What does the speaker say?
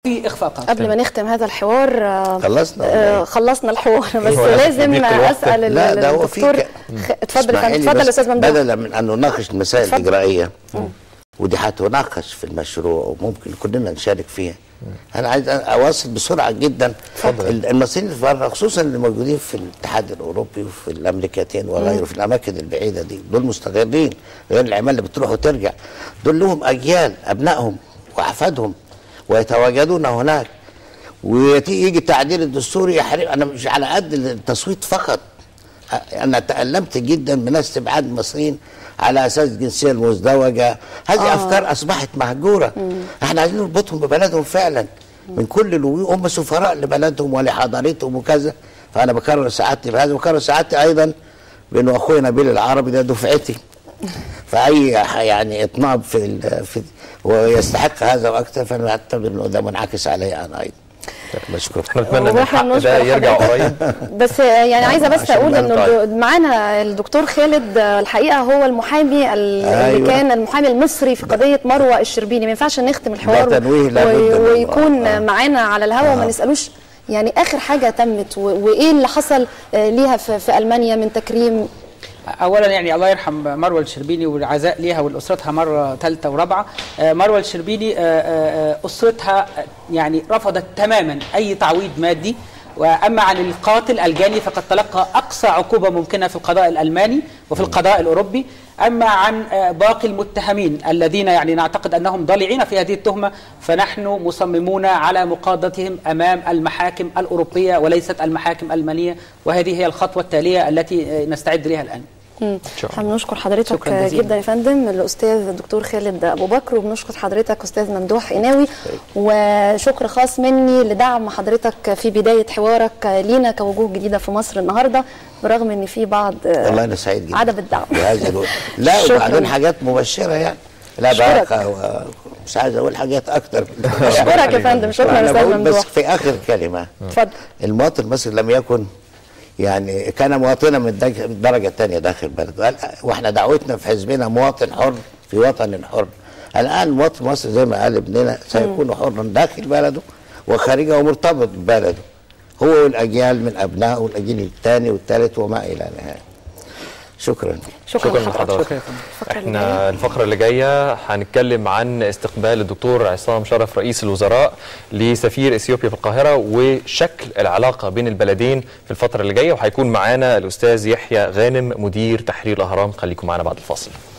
في اخفاقات قبل ما نختم هذا الحوار آه، خلصنا ولا آه، إيه؟ خلصنا الحوار بس هو لازم يضيق الوقت. اسال ال- لا ده هو في الدكتور ك- خ- اتفضل يا اسمحي فندم لي اتفضل بس يا استاذ ممدوح بدلا من ان نناقش المسائل اتفضل. الاجرائيه ودي هتناقش في المشروع وممكن كلنا نشارك فيها انا عايز اواصل بسرعه جدا ال- المصريين اللي بره خصوصا اللي موجودين في الاتحاد الاوروبي وفي الامريكتين وغيره في الاماكن البعيده دي دول مستغرين غير العمال اللي بتروح وترجع دول لهم اجيال ابنائهم واحفادهم ويتواجدون هناك ويجي التعديل الدستوري يحرق انا مش على قد التصويت فقط انا تالمت جدا من استبعاد المصريين على اساس الجنسيه المزدوجه هذه آه. افكار اصبحت مهجوره احنا عايزين نربطهم ببلدهم فعلا من كل الوجوه هم سفراء لبلدهم ولحضارتهم وكذا فانا بكرر سعادتي بهذا وبكرر سعادتي ايضا بانه اخويا نبيل العربي ده دفعتي فاي يعني اطناب في, ال- في ويستحق هذا واكثر فانا اعتبر انه ده منعكس علي انا ايضا بشكرك احنا نتمنى ان واحنا الحق بنشكر ده يرجع حضرتك. قريب بس يعني عايزه بس عشان اقول نبقى انه نراعي. الد- معانا الدكتور خالد آه، الحقيقه هو المحامي ال- اللي أيوة. كان المحامي المصري في قضيه مروه الشربيني ما ينفعش نختم الحوار لا تنويه لابد و- منه. ويكون آه. معانا على الهواء وما آه. نسالوش يعني اخر حاجه تمت و- وايه اللي حصل آه، ليها في في المانيا من تكريم اولا يعني الله يرحم مروه الشربيني والعزاء ليها ولاسرتها مره ثالثه ورابعه آه، مروه الشربيني آه، آه، آه، اسرتها آه، يعني رفضت تماما اي تعويض مادي واما عن القاتل الجاني فقد تلقى اقصى عقوبه ممكنه في القضاء الالماني وفي القضاء الاوروبي اما عن آه، باقي المتهمين الذين يعني نعتقد انهم ضالعين في هذه التهمه فنحن مصممون على مقاضتهم امام المحاكم الاوروبيه وليست المحاكم الالمانيه وهذه هي الخطوه التاليه التي آه، نستعد لها الان مم. شاء الله. احنا بنشكر حضرتك شكراً جزيلاً. جدا يا فندم الاستاذ الدكتور خالد ابو بكر وبنشكر حضرتك استاذ ممدوح قناوي وشكر خاص مني لدعم حضرتك في بدايه حوارك لينا كوجوه جديده في مصر النهارده برغم ان في بعض آه، والله انا سعيد جدا عدم الدعم بهذا الوقت لا شكراً. وبعدين حاجات مبشره يعني لا أشكرك. بقى و- مش عايز اقول حاجات اكتر من كده. اشكرك يا فندم شكرا أنا استاذ بقول بس ممدوح في اخر كلمه اتفضل المواطن المصري لم يكن يعني كان مواطنا من الدرجه الدرجة الثانيه داخل بلده قال- واحنا دعوتنا في حزبنا مواطن حر في وطن حر الان المواطن المصري زي ما قال ابننا سيكون حرا داخل بلده وخارجه ومرتبط ببلده هو والاجيال من ابنائه والاجيال الثاني والثالث وما الى نهايه شكرا شكرا شكرا لحضرتك لحضرتك شكرا يا فندم الفقرة اللي جاية. احنا الفقرة اللي جاية هنتكلم عن استقبال الدكتور عصام شرف رئيس الوزراء لسفير اثيوبيا في القاهرة وشكل العلاقة بين البلدين في الفترة اللي جاية وهيكون معانا الأستاذ يحيى غانم مدير تحرير الأهرام خليكم معانا بعد الفاصل